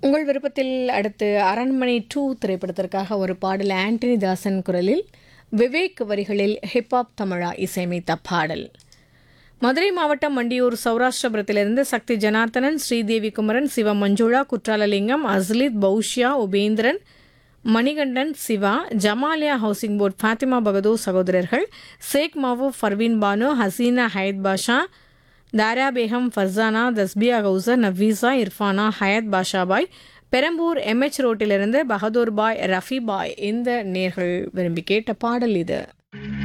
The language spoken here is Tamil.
உங்கள் விருப்பத்தில் அடுத்து அரண்மனை டூ திரைப்படத்திற்காக ஒரு பாடல் ஆண்டனி தாசன் குரலில் விவேக் வரிகளில் ஹிப்ஹாப் தமிழா இசையமைத்த பாடல் மதுரை மாவட்டம் மண்டியூர் சௌராஷ்டிரபுரத்திலிருந்து சக்தி ஜனார்த்தனன் ஸ்ரீதேவி குமரன் சிவ மஞ்சுளா குற்றாலலிங்கம் அஸ்லித் பௌஷ்யா உபேந்திரன் மணிகண்டன் சிவா ஜமாலியா ஹவுசிங் போர்ட் ஃபாத்திமா பகதூர் சகோதரர்கள் ஷேக் மாவு ஃபர்வீன் பானு ஹசீனா ஹயத் பாஷா தாரா பேகம் ஃபர்சானா தஸ்பியா கௌசர் நவீசா இர்ஃபானா ஹயத் பாஷாபாய் பெரம்பூர் எம்எச் ரோட்டிலிருந்து பகதூர் பாய் ரஃபி பாய் இந்த நேர்கள் விரும்பி கேட்ட பாடல் இது